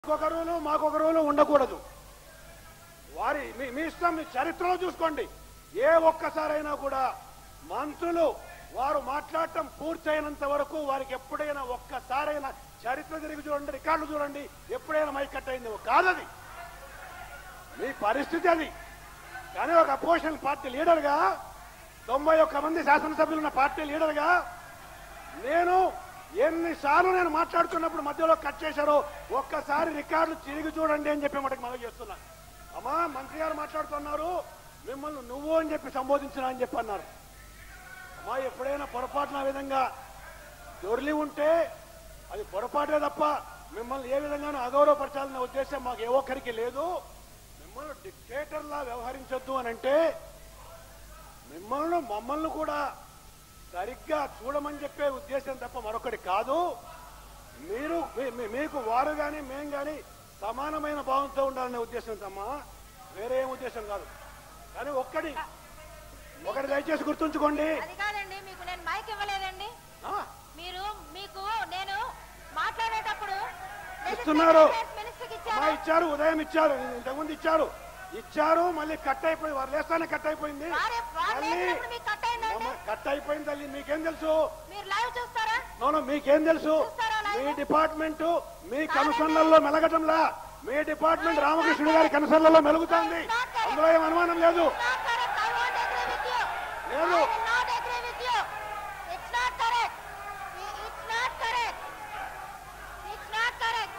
ఒక రూలు మాకొక రూలు ఉండకూడదు వారి మీ మీ ఇష్టం మీ చరిత్రలో చూసుకోండి ఏ ఒక్కసారైనా కూడా మంత్రులు వారు మాట్లాడటం పూర్తయినంత వరకు వారికి ఎప్పుడైనా ఒక్కసారైనా చరిత్ర తిరిగి చూడండి రికార్డు చూడండి ఎప్పుడైనా మైక్ కట్ అయింది కాదది మీ పరిస్థితి అది కానీ ఒక అపోజిషన్ పార్టీ లీడర్గా తొంభై ఒక్క మంది శాసనసభ్యులున్న పార్టీ లీడర్గా నేను ఎన్నిసార్లు నేను మాట్లాడుతున్నప్పుడు మధ్యలో కట్ చేశారో ఒక్కసారి రికార్డులు తిరిగి చూడండి అని చెప్పి మటుకు మనం చేస్తున్నా అమ్మా మంత్రి గారు మాట్లాడుతున్నారు మిమ్మల్ని నువ్వు అని చెప్పి సంబోధించిన అని చెప్పి అన్నారు అమ్మా ఎప్పుడైనా పొరపాటున ఆ విధంగా దొర్లి ఉంటే అది పొరపాటే తప్ప మిమ్మల్ని ఏ విధంగానూ అగౌరవపరచాలనే ఉద్దేశం మాకు ఏ ఒక్కరికి లేదు మిమ్మల్ని డిక్టేటర్లా వ్యవహరించొద్దు అని అంటే మిమ్మల్ని మమ్మల్ని కూడా సరిగ్గా చూడమని చెప్పే ఉద్దేశం తప్ప మరొకటి కాదు మీరు మీ- మీ- మీకు వారు గాని మేం గాని సమానమైన భావంతో ఉండాలనే ఉద్దేశం తమ్మా వేరే ఏం ఉద్దేశం కాదు కానీ ఒక్కటి ఒకటి దయచేసి గుర్తుంచుకోండి అది కాదండి మీకు నేను మైక్ ఇవ్వలేదండి ఆ, మీరు మీకు నేను మాట్లాడేటప్పుడు ఇస్తున్నారు. మినిస్టర్కి అమ్మా ఇచ్చారు ఇచ్చారు ఉదయం ఇచ్చారు ఇంతకుముందు ఇచ్చారు ఇచ్చారు మళ్ళీ కట్ అయిపోయి వారు లేస్తానే కట్ అయిపోయింది వారే వారు మళ్ళీ లేచినప్పుడు మీకు కట్ అయిందండి అమ్మ, కట్ అయిపోయింది తల్లి మీకేం తెలుసు మీరు లైవ్ చూస్తారా నోను మీకేం తెలుసు చూస్తారా లైవ్? మీ డిపార్ట్మెంట్ మీ కనుసన్నల్లో మెలగటంలా మీ డిపార్ట్మెంట్ రామకృష్ణుడు గారి కనుసన్నల్లో మెలుగుతోంది అందులో ఏం అనుమానం లేదు Not correct. I won't agree with you. లేదు. I will not agree with you. It's not correct. I- It's not correct. It's not correct.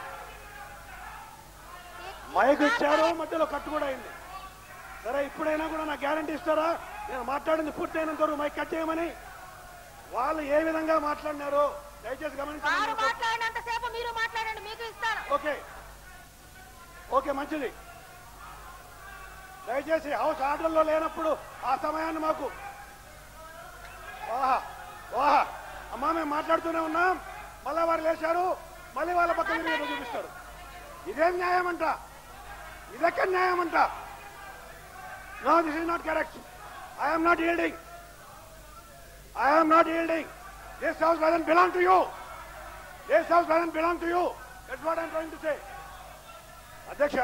It's mic not ఇచ్చారు correct. మధ్యలో కట్ కూడా అయింది సరే ఇప్పుడైనా కూడా నాకు గ్యారంటీ ఇస్తారా నేను మాట్లాడింది పూర్తయినంత వరకు మైక్ కట్ చేయమని వాళ్ళు ఏ విధంగా మాట్లాడినారో దయచేసి వారు గమనించండి మాట్లాడినంతసేపు మీరు మాట్లాడండి మీకు ఇస్తాను ఓకే ఓకే మంచిది దయచేసి హౌస్ ఆర్డర్లో లేనప్పుడు ఆ సమయాన్ని మాకు వాహా వాహా అమ్మా మేము మాట్లాడుతూనే ఉన్నాం మళ్ళా వారు లేచారు మళ్ళీ వాళ్ళ పక్కన తిరిగి చూపిస్తారు ఇదేం న్యాయం అంట ఇదెక్కడ న్యాయం అంట no this is not correct I'm not yielding I'm not yielding this house doesn't belong to you this house doesn't belong to you that's what I'm trying to say అధ్యక్ష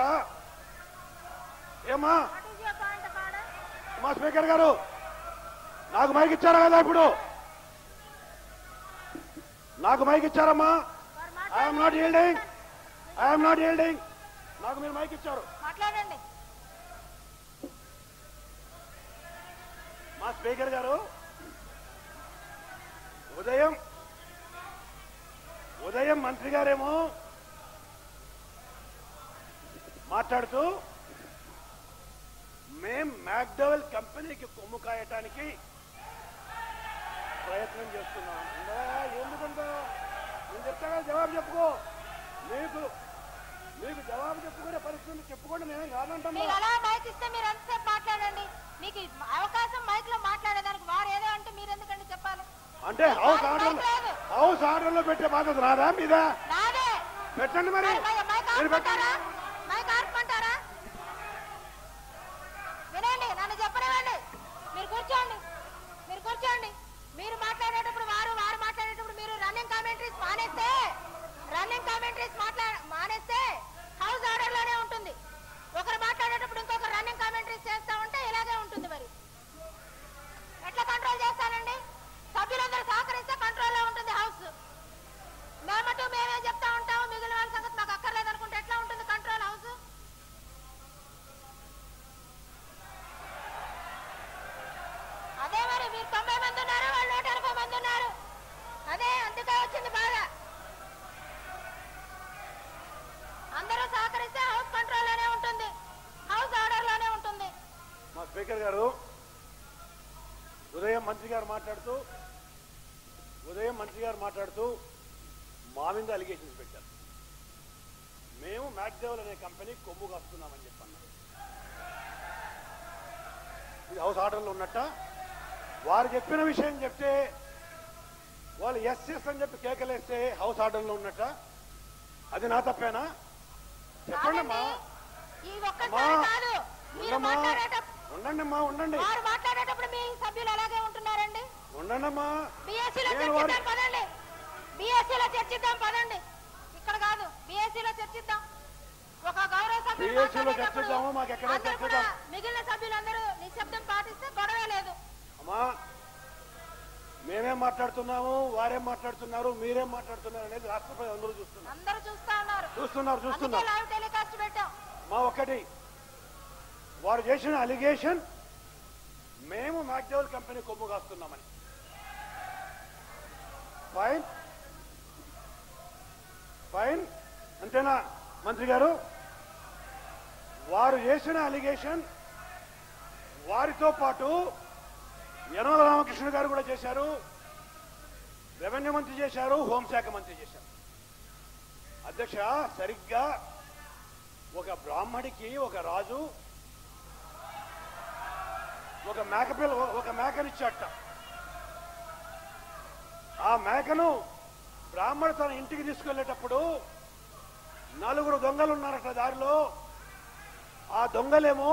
ఏమా What is your point of order? మా speaker గారు నాకు mic ఇచ్చారా కదా ఇప్పుడు నాకు mic ఇచ్చారమ్మా వారు I'm not yielding I'm not yielding నాకు మీరు మైక్ ఇచ్చారు మాట్లాడండి మా స్పీకర్ గారు ఉదయం ఉదయం మంత్రి గారేమో మాట్లాడుతూ మేం మ్యాక్డవెల్ కంపెనీకి కొమ్ము కాయటానికి ప్రయత్నం చేస్తున్నాం ఉందా? ఎందుకంత నేను చెప్తా కదా జవాబు చెప్పుకో మీకు మీకు జవాబు చెప్పుకునే పరిస్థితులు చెప్పుకోండి నేను కాదంటున్నా మీరు అలా మైక్ ఇస్తే మీరు ఎంతసేపు మాట్లాడండి మీకు ఈ అవకాశం మైక్ లో మాట్లాడేదానికి వారు ఏదో అంటే మీరు ఎందుకండి చెప్పాలి అంటే హౌస్ ఆర్డర్ హౌస్ ఆర్డర్ లో పెట్టే బాధ్యత రాదా మీద నాదే పెట్టండి మరి మరి మై- మైక్ మీరు పెట్టండి ఆపుకుంటారా మైక్ ఆపుకుంటారా వినండి నన్ను చెప్పనివ్వండి మీరు కూర్చోండి మీరు కూర్చోండి మీరు మాట్లాడేటప్పుడు వారు వారు మాట్లాడేటప్పుడు మీరు రన్నింగ్ కామెంటరీస్ మానేస్తే రన్నింగ్ కామెంటరీస్ మాట్లా మానేస్తే హౌస్ ఆర్డర్ లోనే ఉంటుంది ఒకరు మాట్లాడేటప్పుడు ఇంకొకరు రన్నింగ్ కామెంటరీస్ చేస్తా ఉంటే ఇలాగే ఉంటుంది మరి ఎట్లా కంట్రోల్ చేస్తానండి సభ్యులందరూ సహకరిస్తే కంట్రోల్ లో ఉంటుంది హౌస్ మేమటు మేమే చెప్తా ఉంటాము మిగిలిన వాళ్ళ సంగతి మాకు అక్కర్లేదు అనుకుంటే ఎట్లా ఉంటుంది కంట్రోల్ హౌస్ అదే మరి మీరు తొంభై మంది ఉన్నారు వాళ్ళు నూట ఎనభై మంది ఉన్నారు అదే అందుకే వచ్చింది బాధ అందరూ సహకరిస్తే హౌస్ కంట్రోల్ లోనే ఉంటుంది హౌస్ ఆర్డర్ లోనే ఉంటుంది మా స్పీకర్ గారు ఉదయం మంత్రి గారు మాట్లాడుతూ ఉదయం మంత్రి గారు మాట్లాడుతూ మా మీద అలిగేషన్స్ పెట్టారు మేము మ్యాక్డెవల్ అనే కంపెనీ కొమ్ము కాస్తున్నామని చెప్పన్నారు ఇది హౌస్ ఆర్డర్లో ఉన్నట్ట వారు చెప్పిన విషయం చెప్తే వాళ్ళు ఎస్ ఎస్ అని చెప్పి కేకలేస్తే హౌస్ ఆర్డర్లో ఉన్నట్ట అది నా తప్పేనా చెప్పండి అమ్మా కాదండి, ఈ ఒక్కసారి అమ్మా, కాదు మీరు ఉండమ్మా మాట్లాడేటప్పుడు ఉండండి అమ్మా ఉండండి వారు మాట్లాడేటప్పుడు మీ సభ్యులు అలాగే ఉంటున్నారండి ఉండండి అమ్మా బీఎస్సీలో నేను వారి- చర్చిద్దాం పదండి బీఎస్సీలో చర్చిద్దాం పదండి ఇక్కడ కాదు బీఎస్సీలో చర్చిద్దాం అందరూ PSC లో మాట్లాడేటప్పుడు చర్చిద్దాము, మాకు ఎక్కడ అందరూ కూడా చర్చిద్దాం. మిగిలిన సభ్యులందరూ నిశ్శబ్దం పాటిస్తే గొడవే లేదు అమ్మా మేమేం మాట్లాడుతున్నాము వారేం మాట్లాడుతున్నారు మీరేం మాట్లాడుతున్నారు అనేది రాష్ట్రపతి అందరూ చూస్తున్నారు అందరూ చూస్తా ఉన్నారు చూస్తున్నారు అందుకే చూస్తున్నారు లైవ్ టెలికాస్ట్ పెట్టాం మా ఒకటి వారు చేసిన అలిగేషన్ మేము మ్యాక్డెవల్ కంపెనీ కొమ్ము కాస్తున్నామని ఫైన్ ఫైన్ అంతేనా మంత్రి గారు వారు చేసిన అలిగేషన్ వారితో పాటు యనమల రామకృష్ణ గారు కూడా చేశారు రెవెన్యూ మంత్రి చేశారు హోంశాఖ మంత్రి చేశారు అధ్యక్ష సరిగ్గా ఒక బ్రాహ్మడికి ఒక రాజు ఒక మేక పిల్ల ఒక మేకనిచ్చాట ఆ మేకను బ్రాహ్మడు తన ఇంటికి తీసుకెళ్లేటప్పుడు నలుగురు దొంగలు ఉన్నారట దారిలో ఆ దొంగలేమో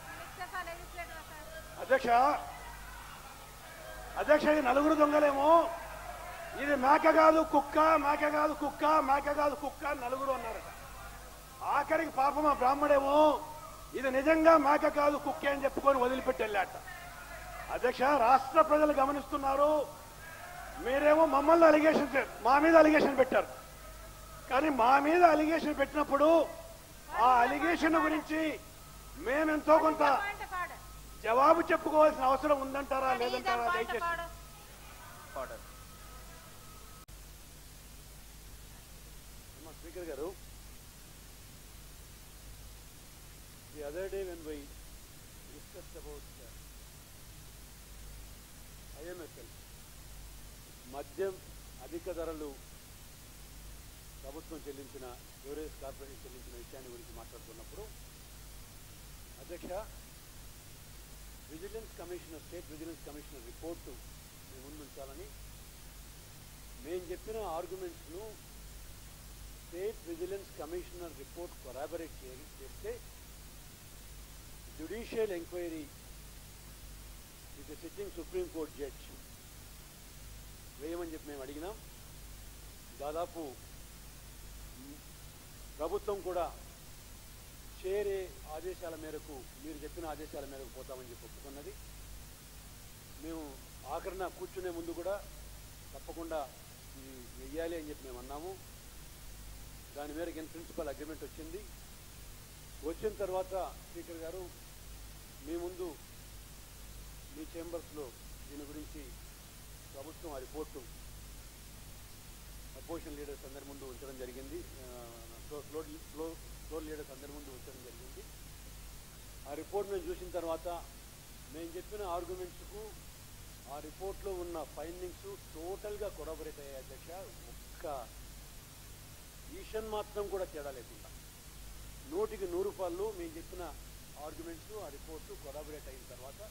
అధ్యక్ష అధ్యక్ష ఈ నలుగురు దొంగలేమో ఇది మేక కాదు కుక్క మేక కాదు కుక్క మేక కాదు కుక్క అని నలుగురు అన్నారట ఆఖరికి పాపం ఆ బ్రాహ్మడేమో ఇది నిజంగా మేక కాదు కుక్కే అని చెప్పుకొని వదిలిపెట్టి వెళ్ళాట అధ్యక్ష రాష్ట్ర ప్రజలు గమనిస్తున్నారు మీరేమో మమ్మల్ని అలిగేషన్ చే- మా మీద అలిగేషన్ పెట్టారు కానీ మా మీద అలిగేషన్ పెట్టినప్పుడు ఆ అలిగేషన్ గురించి మేమెంతో కొంత జవాబు చెప్పుకోవాల్సిన అవసరం ఉందంటారా లేదంటారా దయచేసి ఆర్డర్ అమ్మా, స్పీకర్ గారు the other day when we discuss about IMSL మద్యం అధిక ధరలు ప్రభుత్వం చెల్లించిన ఎవరేజ్ కార్పొరేషన్ చెల్లించిన విషయాన్ని గురించి మాట్లాడుతున్నప్పుడు అధ్యక్ష vigilance commissioner state vigilance commissioner report మీ ముందు ఉంచాలని మేము చెప్పిన ఆర్గ్యుమెంట్స్ను state vigilance commissioner report corroborate చేస్తే judicial enquiry with sitting supreme court judge వేయమని చెప్పి మేము అడిగినాం దాదాపు మ్, ప్రభుత్వం కూడా చేరే ఆదేశాల మేరకు మీరు చెప్పిన ఆదేశాల మేరకు పోతామని చెప్పి ఒప్పుకున్నది మేము ఆఖరణ కూర్చునే ముందు కూడా తప్పకుండా ఇది వెయ్యాలి అని చెప్పి మేము అన్నాము దాని మేరకు ఇన్ ప్రిన్సిపల్ అగ్రిమెంట్ వచ్చింది వచ్చిన తర్వాత స్పీకర్ గారు మీ ముందు మీ చేంబర్స్లో దీని గురించి ప్రభుత్వం ఆ రిపోర్టు అపోజిషన్ లీడర్స్ అందరి ముందు ఉంచడం జరిగింది ఫ్లోర్ ఫ్లోర్ ఫ్లోర్ లీడర్స్ అందరి ముందు ఉంచడం జరిగింది ఆ రిపోర్ట్ మేము చూసిన తర్వాత మేము చెప్పిన ఆర్గ్యుమెంట్స్కు ఆ రిపోర్ట్లో ఉన్న ఫైండింగ్స్ టోటల్గా కొరబరేట్ అయ్యాయి అధ్యక్ష ఒక్క ఈషన్ మాత్రం కూడా తేడా లేకుండా నూటికి నూరు రూపాయలు మేము చెప్పిన ఆర్గ్యుమెంట్స్ ఆ రిపోర్టు కొరాబరేట్ అయిన తర్వాత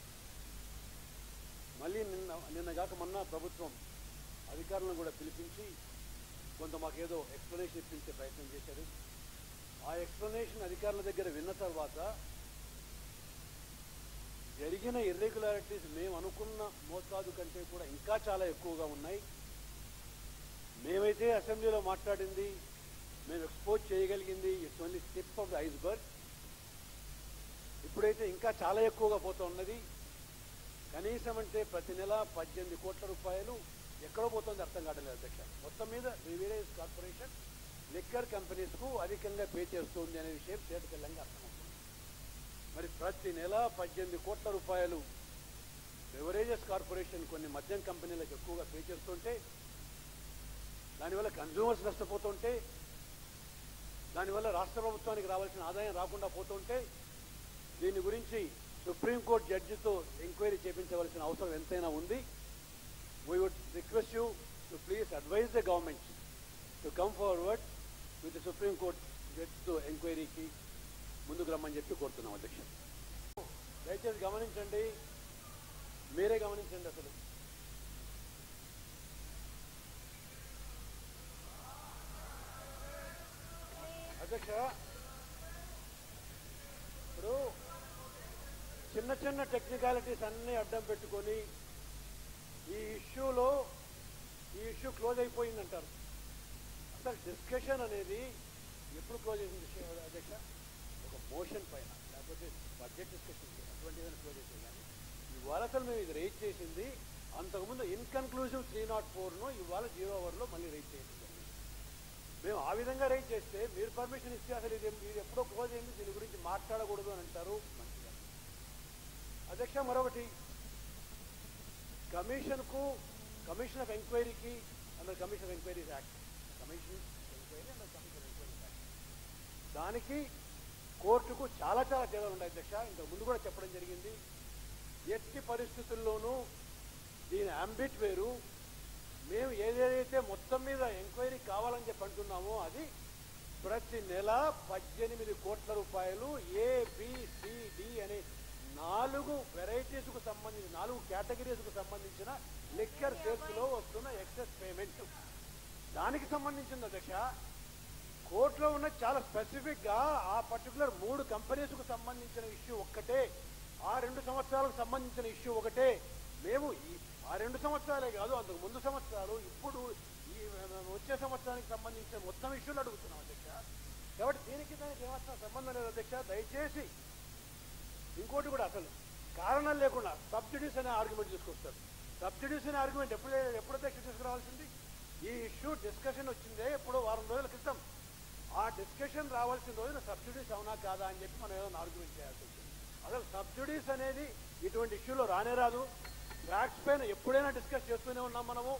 మళ్ళీ నిన్న నిన్న కాక మొన్న ప్రభుత్వం అధికారులను కూడా పిలిపించి కొంత మాకేదో ఎక్స్ప్లెనేషన్ ఇప్పించే ప్రయత్నం చేశారు ఆ ఎక్స్ప్లెనేషన్ అధికారుల దగ్గర విన్న తర్వాత జరిగిన ఇర్రెగ్యులారిటీస్ మేము అనుకున్న మోతాదు కంటే కూడా ఇంకా చాలా ఎక్కువగా ఉన్నాయి మేమైతే అసెంబ్లీలో మాట్లాడింది మేము ఎక్స్పోజ్ చేయగలిగింది it's only step of the iceberg ఇప్పుడైతే ఇంకా చాలా ఎక్కువగా పోతూ ఉన్నది కనీసం అంటే ప్రతి నెల పద్దెనిమిది కోట్ల రూపాయలు ఎక్కడో పోతుంది అర్థం కావట్లేదు అధ్యక్ష మొత్తం మీద రివీరేజ్ కార్పొరేషన్ లిక్కర్ కంపెనీస్కు అధికంగా పే చేస్తుంది అనే విషయం తేటతెల్లంగా అర్థమవుతుంది మరి ప్రతి నెల పద్దెనిమిది కోట్ల రూపాయలు బెవరేజెస్ కార్పొరేషన్ కొన్ని మద్యం కంపెనీలకు ఎక్కువగా పే చేస్తుంటే దానివల్ల కన్జ్యూమర్స్ నష్టపోతుంటే దానివల్ల రాష్ట్ర ప్రభుత్వానికి రావాల్సిన ఆదాయం రాకుండా పోతుంటే దీని గురించి సుప్రీంకోర్టు జడ్జితో ఎంక్వైరీ చేపించవలసిన అవసరం ఎంతైనా ఉంది we would request you to please advise the government to come forward with supreme court జడ్జితో ఎంక్వైరీకి ముందుకు రమ్మని చెప్పి కోరుతున్నాం అధ్యక్ష దయచేసి గమనించండి మీరే గమనించండి అసలు అధ్యక్ష ఇప్పుడు చిన్న చిన్న టెక్నికాలిటీస్ అన్ని అడ్డం పెట్టుకొని ఈ ఇష్యూలో ఈ ఇష్యూ క్లోజ్ అసలు డిస్కషన్ అనేది ఎప్పుడు క్లోజ్ అయింది అధ్యక్ష ఒక ఇవాళ అసలు మేము ఇది రేట్ చేసింది అంతకుముందు ఇన్కన్క్లూజివ్ త్రీ నాట్ ఫోర్ను ఇవాళ జీరో అవర్లో మళ్ళీ రేట్ చేసింది మేము ఆ విధంగా రేట్ చేస్తే మీరు పర్మిషన్ ఇస్తే అసలు ఇది మీరు ఎప్పుడో క్లోజ్ అయింది దీని గురించి మాట్లాడకూడదు అని అంటారు మంచిగా అధ్యక్ష మరొకటి కమిషన్కు కమిషన్ ఆఫ్ ఎంక్వైరీకి under commission of enquiries act commission enquiry under commission enquiries act దానికి కోర్టుకు చాలా చాలా తేడాలు ఉన్నాయి అధ్యక్ష ఇంతకు ముందు కూడా చెప్పడం జరిగింది ఎట్టి పరిస్థితుల్లోనూ దీని అంబిట్ వేరు మేము ఏదేదైతే మొత్తం మీద ఎంక్వైరీ కావాలని చెప్పి అంటున్నామో అది ప్రతి నెల పద్దెనిమిది కోట్ల రూపాయలు ఏ బి, సి, డి అనే నాలుగు వెరైటీస్ కు సంబంధించి నాలుగు కేటగిరీస్ కు సంబంధించిన లిక్కర్ సేల్స్ లో వస్తున్న ఎక్సెస్ పేమెంట్ దానికి సంబంధించింది అధ్యక్ష కోర్టులో ఉన్న చాలా స్పెసిఫిక్ గా ఆ పర్టికులర్ మూడు కంపెనీస్ కు సంబంధించిన ఇష్యూ ఒక్కటే ఆ రెండు సంవత్సరాలకు సంబంధించిన ఇష్యూ ఒకటే మేము ఈ ఆ రెండు సంవత్సరాలే కాదు అంతకు ముందు సంవత్సరాలు ఇప్పుడు ఈ వచ్చే సంవత్సరానికి సంబంధించిన మొత్తం ఇష్యూలు అడుగుతున్నాం అధ్యక్ష కాబట్టి దీనికి దానికి ఏమాత్రం సంబంధం లేదు అధ్యక్ష దయచేసి ఇంకోటి కూడా అసలు కారణం లేకుండా సబ్సిడీస్ అనే ఆర్గ్యుమెంట్ తీసుకొస్తారు సబ్సిడీస్ అనే ఆర్గ్యుమెంట్ ఎప్పుడు ఎప్పుడు అధ్యక్ష తీసుకురావాల్సింది ఈ ఇష్యూ డిస్కషన్ వచ్చిందే ఎప్పుడో వారం రోజుల క్రితం ఆ డిస్కషన్ రావాల్సిన రోజున సబ్సిడీస్ అవునా కాదా అని చెప్పి మనం ఏదైనా ఆర్గ్యుమెంట్ చేయాల్సి వచ్చింది అసలు సబ్సిడీస్ అనేది ఇటువంటి ఇష్యూలో రానే రాదు ఫ్యాక్ట్స్ పైన ఎప్పుడైనా డిస్కస్ చేస్తూనే ఉన్నాం మనము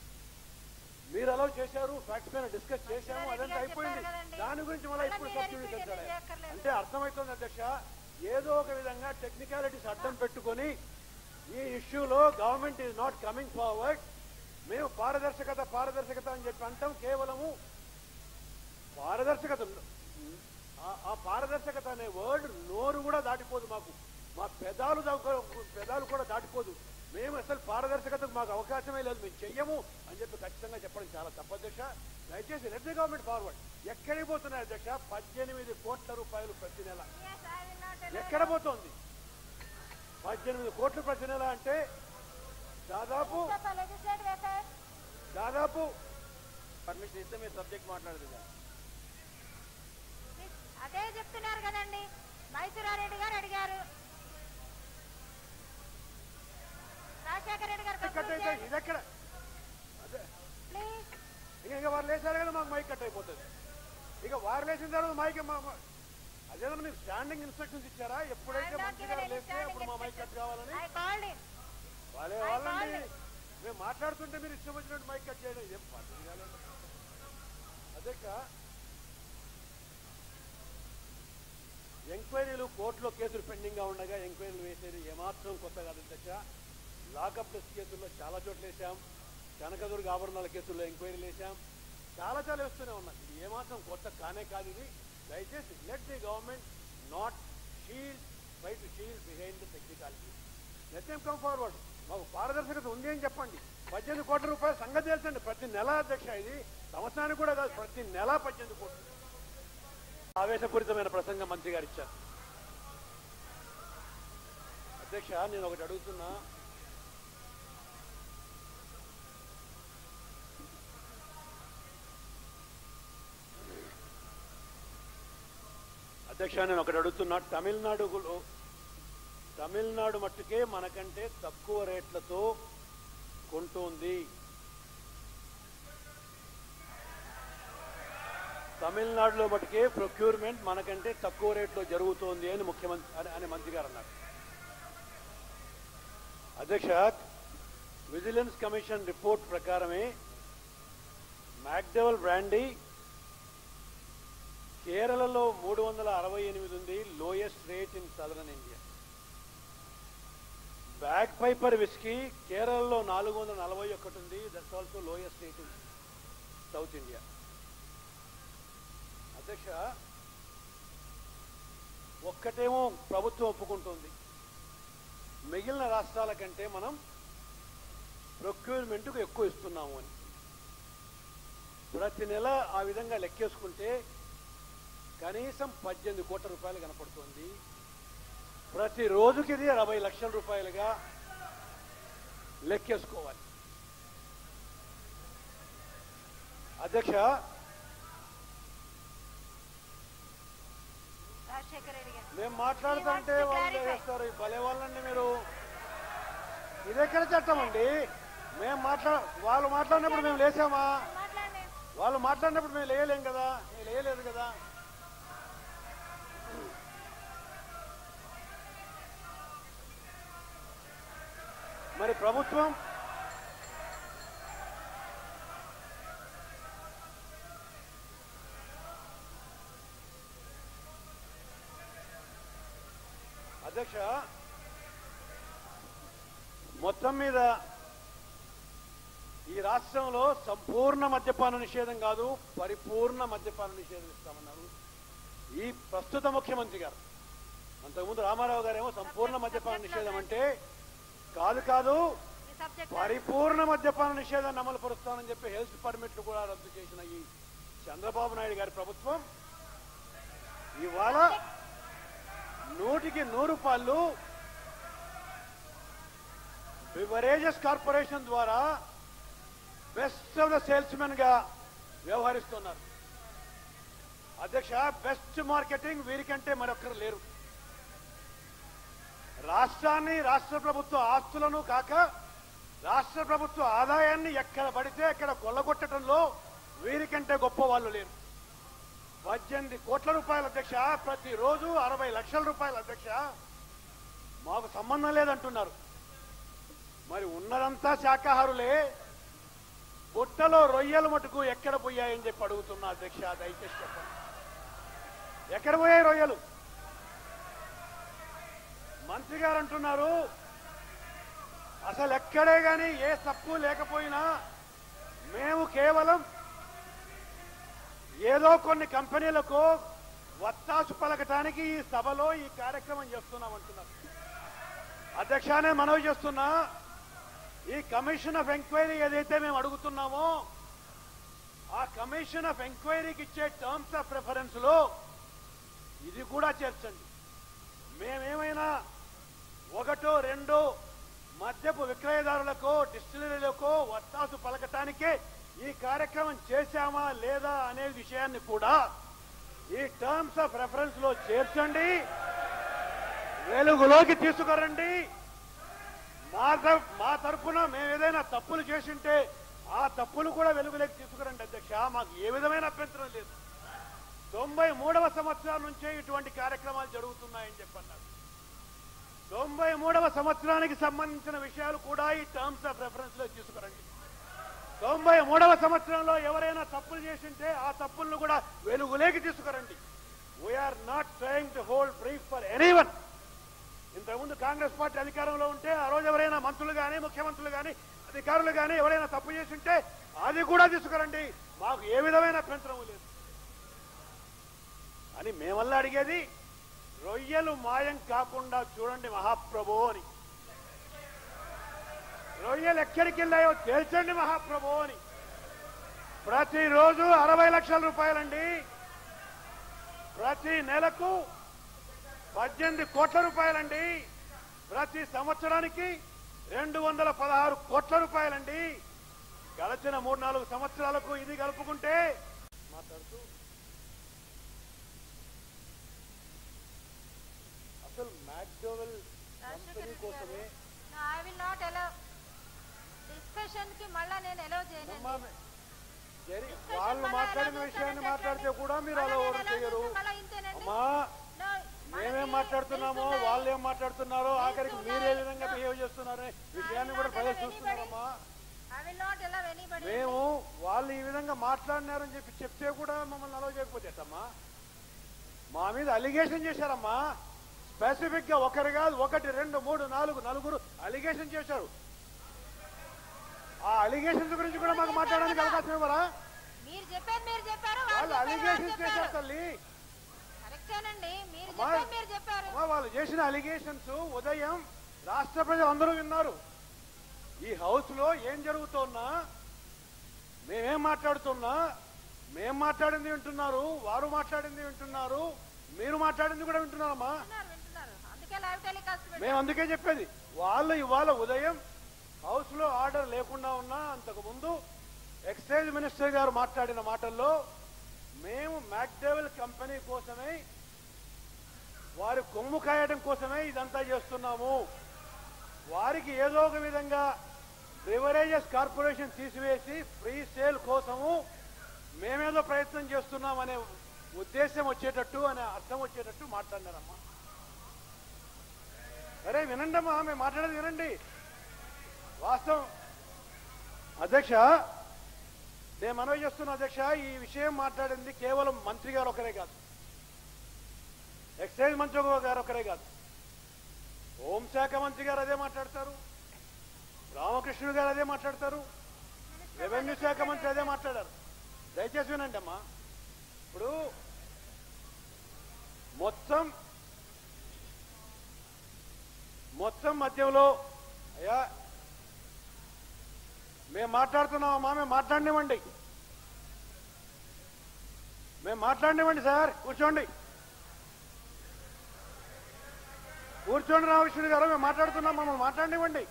మీరు అలౌ చేశారు ఫ్యాక్ట్స్ పైన డిస్కస్ చేశాము అదంతా అయిపోయింది దాని గురించి మళ్ళీ ఇప్పుడు సబ్సిడీస్ అంటారా అంటే అర్థమవుతుంది అధ్యక్ష ఏదో ఒక విధంగా టెక్నికాలిటీస్ అడ్డం పెట్టుకొని ఈ ఇష్యూలో government is not coming forward మేము పారదర్శకత పారదర్శకత అని చెప్పి అంటాం కేవలము పారదర్శకత ఆ- ఆ పారదర్శకత అనే వర్డ్ నోరు కూడా దాటిపోదు మాకు మా పెదాలు దాకా- పెదాలు కూడా దాటిపోదు మేము అసలు పారదర్శకతకు మాకు అవకాశమే లేదు మేము చెయ్యము అని చెప్పి ఖచ్చితంగా చెప్పడం చాలా తప్పు అధ్యక్ష దయచేసి లెట్ ది గవర్నమెంట్ ఫార్వర్డ్ ఎక్కడికి పోతున్నాయి అధ్యక్ష పద్దెనిమిది కోట్ల రూపాయలు ప్రతి నెల ఎక్కడ పోతోంది పద్దెనిమిది కోట్లు ప్రతి నెల అంటే దాదాపు దాదాపు పర్మిషన్ ఇస్తే మీరు సబ్జెక్ట్ మాట్లాడదు ఇక. అదే చెప్తున్నారు కదండి మైసూరారెడ్డి గారు అడిగారు రాజశేఖర రెడ్డి గారు కట్ అయితే ఇది ఎక్కడ అదే ప్లీజ్ ఇక ఇక వారు లేచారు కదా మాకు మైక్ కట్ అయిపోతుంది ఇక వారు లేచిన తర్వాత మైక్ మా- మా- అదేదన్నా మీకు స్టాండింగ్ ఇన్స్ట్రక్షన్స్ ఇచ్చారా ఎప్పుడైతే మంత్రి గారు లేస్తే అప్పుడు మా మైక్ కట్ కావాలని ఐ కాల్డ్ హిమ్ వాళ్ళే I వాళ్ళండి called మేము మాట్లాడుతుంటే మీరు ఇష్టం వచ్చినట్టు మైక్ కట్ చేయడం ఏం పద్ధతి కాలేదు అధ్యక్ష ఎంక్వైరీలు కోర్టులో కేసులు పెండింగ్ గా ఉండగా ఎంక్వైరీలు వేసేది ఏమాత్రం కొత్త కాదు అధ్యక్ష లాకప్ డెత్ కేసుల్లో చాలా చోట్ల వేసాం కనకదుర్గ ఆభరణాల కేసుల్లో ఎంక్వైరీలు వేసాం చాలా చాలా వేస్తూనే ఉన్నాం ఇది ఏమాత్రం కొత్త కానే కాదు ఇది దయచేసి let the government not shield try to shield behind the technicality let them come forward మాకు పారదర్శకత ఉంది అని చెప్పండి పద్దెనిమిది కోట్ల రూపాయలు సంగతి తెలుసండి ప్రతి నెల అధ్యక్ష ఇది సంవత్సరానికి కూడా కాదు ప్రతి నెల పద్దెనిమిది కోట్లు ఆవేశపూరితమైన ప్రసంగం మంత్రి గారు ఇచ్చారు అధ్యక్ష నేను ఒకటి అడుగుతున్నా అధ్యక్ష నేను ఒకటి అడుగుతున్నా తమిళనాడులో తమిళనాడు మట్టుకే మనకంటే తక్కువ రేట్లతో కొంటోంది తమిళనాడులో మటుకే ప్రొక్యూర్మెంట్ మనకంటే తక్కువ రేట్లో జరుగుతోంది అని ముఖ్యమంత్రి అని- అని మంత్రి గారు అన్నారు అధ్యక్ష విజిలెన్స్ కమిషన్ రిపోర్ట్ ప్రకారమే మ్యాక్డెవల్ బ్రాండీ కేరళలో మూడు వందల అరవై ఎనిమిది ఉంది lowest rate in southern India Bagpiper whisky కేరళలో నాలుగు వందల నలభై ఒకటి ఉంది that's also lowest rate in South India అధ్యక్ష ఒక్కటేమో ప్రభుత్వం ఒప్పుకుంటుంది మిగిలిన రాష్ట్రాల కంటే మనం ప్రొక్యూర్మెంట్కు ఎక్కువ ఇస్తున్నాము అని ప్రతి నెల ఆ విధంగా లెక్కేసుకుంటే కనీసం పద్దెనిమిది కోట్ల రూపాయలు కనపడుతోంది ప్రతి రోజుకి ఇది అరవై లక్షల రూపాయలుగా లెక్కేసుకోవాలి అధ్యక్ష రాజశేఖర రెడ్డి గారు మేము మాట్లాడుతుంటే He wants to వాళ్ళు clarify. చేస్తారు ఈ భలే వాళ్ళండి మీరు ఇదెక్కడ చట్టం అండి మేము మాట్లా వాళ్ళు మాట్లాడినప్పుడు మేము లేచామా మాట్లాడండి వాళ్ళు మాట్లాడినప్పుడు మేము లేయలేం కదా మేము లేయలేదు కదా మరి ప్రభుత్వం అధ్యక్ష మొత్తం మీద ఈ రాష్ట్రంలో సంపూర్ణ మద్యపాన నిషేధం కాదు పరిపూర్ణ మద్యపాన నిషేధం ఇస్తామన్నారు ఈ ప్రస్తుత ముఖ్యమంత్రి గారు అంతకుముందు రామారావు గారేమో సంపూర్ణ మద్యపాన నిషేధం అంటే కాదు కాదు ఈ సబ్జెక్ట్ పరిపూర్ణ మద్యపాన నిషేధాన్ని అమలు పరుస్తానని చెప్పి హెల్త్ పర్మిట్లు కూడా రద్దు చేసిన ఈ చంద్రబాబు నాయుడు గారి ప్రభుత్వం ఇవాళ నూటికి నూరు రూపాయలు బివరేజెస్ కార్పొరేషన్ ద్వారా బెస్ట్ ఆఫ్ ద సేల్స్మెన్ గా వ్యవహరిస్తున్నారు అధ్యక్ష బెస్ట్ మార్కెటింగ్ వీరికంటే మరొకరు లేరు రాష్ట్రాన్ని రాష్ట్ర ప్రభుత్వ ఆస్తులను కాక రాష్ట్ర ప్రభుత్వ ఆదాయాన్ని ఎక్కడ పడితే అక్కడ కొల్లగొట్టడంలో వీరికంటే గొప్ప వాళ్ళు లేరు పద్దెనిమిది కోట్ల రూపాయల అధ్యక్ష ప్రతిరోజు అరవై లక్షల రూపాయల అధ్యక్ష మాకు సంబంధం లేదంటున్నారు మరి ఉన్నదంతా శాకాహారులే బుట్టలో రొయ్యలు మటుకు ఎక్కడ పోయాయని చెప్పి అడుగుతున్నా అధ్యక్ష దయచేసి చెప్పండి ఎక్కడ పోయాయి రొయ్యలు మంత్రి గారు అంటున్నారు అసలు ఎక్కడే గాని ఏ తప్పు లేకపోయినా మేము కేవలం ఏదో కొన్ని కంపెనీలకు వత్తాసు పలకటానికి ఈ సభలో ఈ కార్యక్రమం చేస్తున్నాం అంటున్నారు అధ్యక్షానే మనవి చేస్తున్నా ఈ కమిషన్ ఆఫ్ ఎంక్వైరీ ఏదైతే మేము అడుగుతున్నామో ఆ కమిషన్ ఆఫ్ ఎంక్వైరీకి ఇచ్చే టర్మ్స్ ఆఫ్ ప్రిఫరెన్స్ లో ఇది కూడా చేర్చండి మేమేమైనా ఒకటో రెండో మద్యపు విక్రయదారులకు డిస్టిలరీలకు వత్తాసు పలకటానికే ఈ కార్యక్రమం చేశామా లేదా అనే విషయాన్ని కూడా ఈ టర్మ్స్ ఆఫ్ రెఫరెన్స్ లో చేర్చండి వెలుగులోకి తీసుకురండి మా తర- మా తరఫున మేము ఏదైనా తప్పులు చేసింటే ఆ తప్పులు కూడా వెలుగులోకి తీసుకురండి అధ్యక్ష మాకు ఏ విధమైన అభ్యంతరం లేదు తొంభై మూడవ సంవత్సరాల నుంచే ఇటువంటి కార్యక్రమాలు జరుగుతున్నాయని చెప్పన్నారు తొంభై మూడవ సంవత్సరానికి సంబంధించిన విషయాలు కూడా ఈ టర్మ్స్ ఆఫ్ రెఫరెన్స్ లో తీసుకురండి తొంభై మూడవ సంవత్సరంలో ఎవరైనా తప్పులు చేసింటే ఆ తప్పులను కూడా వెలుగులేకి తీసుకురండి we're not trying to hold brief for anyone ఇంతకుముందు కాంగ్రెస్ పార్టీ అధికారంలో ఉంటే ఆ రోజు ఎవరైనా మంత్రులు కానీ ముఖ్యమంత్రులు కానీ అధికారులు కానీ ఎవరైనా తప్పు చేసింటే అది కూడా తీసుకురండి మాకు ఏ విధమైన అభ్యంతరం లేదు అని మేమల్లా అడిగేది రొయ్యలు మాయం కాకుండా చూడండి మహాప్రభు అని రొయ్యలు ఎక్కడికి వెళ్ళాయో తేల్చండి మహాప్రభు అని ప్రతిరోజు అరవై లక్షల రూపాయలండి ప్రతి నెలకు పద్దెనిమిది కోట్ల రూపాయలండి ప్రతి సంవత్సరానికి రెండు వందల పదహారు కోట్ల రూపాయలండి గడిచిన మూడు నాలుగు సంవత్సరాలకు ఇది కలుపుకుంటే మాట్లాడుతూ అసలు మ్యాక్డోవెల్ కంపెనీ కోసమే I will not allow discussion కి మళ్ళా నేను అలౌ చేయను అమ్మా, జరి- వాళ్ళు మాట్లాడిన విషయాన్ని మాట్లాడితే కూడా మీరు అలా ఓవర్ చేయరు అమ్మా మేమేం మాట్లాడుతున్నామో వాళ్ళు ఏం మాట్లాడుతున్నారో ఆఖరికి మీరు ఏ విధంగా బిహేవ్ చేస్తున్నారో విషయాన్ని కూడా ప్రజలు చూస్తున్నారమ్మా I will not allow anybody మేము వాళ్ళు ఈ విధంగా మాట్లాడినారని చెప్పి చెప్తే కూడా మమ్మల్ని అలవ్ చేయకపోతే ఎట్టమ్మా మా మీద అలిగేషన్ చేశారమ్మా స్పెసిఫిక్ గా ఒకరు కాదు ఒకటి రెండు మూడు నాలుగు నలుగురు అలిగేషన్ చేశారు ఆ అలిగేషన్స్ గురించి కూడా మాకు మాట్లాడడానికి అవకాశం ఇవ్వరా మీరు చెప్పేది మీరు చెప్పారు వాళ్ళు అలిగేషన్స్ చేశారు తల్లి కరెక్టేనండి మీరు అమ్మా. చెప్పేది మీరు చెప్పారు అమ్మా, వాళ్ళు చేసిన అలిగేషన్స్ ఉదయం రాష్ట్ర ప్రజలందరూ విన్నారు ఈ హౌస్ లో ఏం జరుగుతున్నా మేమేం మాట్లాడుతున్నా మేం మాట్లాడింది వింటున్నారు వారు మాట్లాడింది వింటున్నారు మీరు మాట్లాడింది కూడా వింటున్నారమ్మా వింటున్నారు వింటున్నారు అందుకే లైవ్ టెలికాస్ట్ మేము అందుకే చెప్పేది వాళ్ళు ఇవాళ ఉదయం హౌస్ లో ఆర్డర్ లేకుండా ఉన్నా అంతకు ముందు ఎక్సైజ్ మినిస్టర్ గారు మాట్లాడిన మాటల్లో మేము మ్యాక్డెవెల్ కంపెనీ కోసమే వారి కొమ్ము కాయడం కోసమే ఇదంతా చేస్తున్నాము వారికి ఏదో ఒక విధంగా రివరేజెస్ కార్పొరేషన్ తీసివేసి ఫ్రీ సేల్ కోసము మేమేదో ప్రయత్నం చేస్తున్నాం అనే ఉద్దేశం వచ్చేటట్టు అనే అర్థం వచ్చేటట్టు మాట్లాడినారమ్మా అరే వినండమ్మా మేము మాట్లాడేది వినండి వాస్తవం అధ్యక్ష నేను మనవి చేస్తున్నా అధ్యక్ష ఈ విషయం మాట్లాడింది కేవలం మంత్రి గారు ఒకరే కాదు ఎక్సైజ్ మంత్రి గారు ఒకరే కాదు హోంశాఖ మంత్రి గారు అదే మాట్లాడతారు రామకృష్ణుడు గారు అదే మాట్లాడతారు రెవెన్యూ శాఖ మంత్రి అదే మాట్లాడారు దయచేసి వినండి అమ్మా ఇప్పుడు మొత్తం మొత్తం మధ్యంలో అయ్యా మేము మాట్లాడుతున్నామమ్మా మేము మాట్లాడినివ్వండి మేము మాట్లాడినివ్వండి సార్ కూర్చోండి కూర్చోండి రామకృష్ణుడు గారు మేము మాట్లాడుతున్నాం మమ్మల్ని మాట్లాడినివ్వండి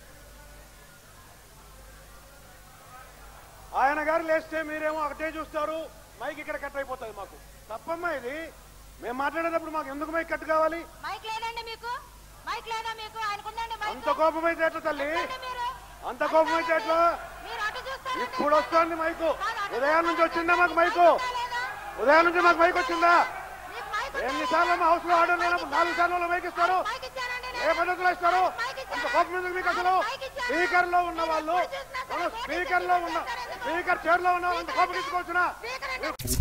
ఆయన గారు లేస్తే మీరేమో ఒకటే చూస్తారు మైక్ ఇక్కడ కట్ అయిపోతుంది మాకు తప్పమ్మా ఇది మేము మాట్లాడేటప్పుడు మాకు ఎందుకు మైక్ కట్ కావాలి మైక్ లేదండి మీకు మైక్ లేదా మీకు ఆయనకుందండి మైక్ అంత కోపం అయితే ఎట్లా తల్లి చెప్పండి మీరు అంత కోపం అయితే ఎట్లా మీరు అటు చూస్తారండి. ఇప్పుడు వస్తుంది మైకు కాదు, అటు ఉదయం నుంచి చూస్తారండి. వచ్చిందా మాకు మైకు మైక్ లేదా? ఉదయం నుంచి మాకు మైక్ వచ్చిందా మీకు మైక్ ఉందా? ఎన్నిసార్లు మా హౌస్ లో ఆర్డర్ లేనప్పుడు నాలుగు సార్లు మైక్ ఇస్తారు మైక్ ఇచ్చానండి ఏ నేను. పద్ధతిలో ఇస్తారు మైక్ ఇచ్చాను. అంత కోపం ఎందుకు మీకు అసలు మైక్ ఇచ్చాను. స్పీకర్ లో ఉన్న వాళ్ళు ఎప్పుడు చూసినా సరే మన నోటీస్ స్పీకర్ లో ఉన్న ఇస్తారు ఎందుకు? స్పీకర్ చైర్ లో ఉన్న వాళ్ళు అంత కోపం తీసుకోవచ్చునా స్పీకర్ అంటే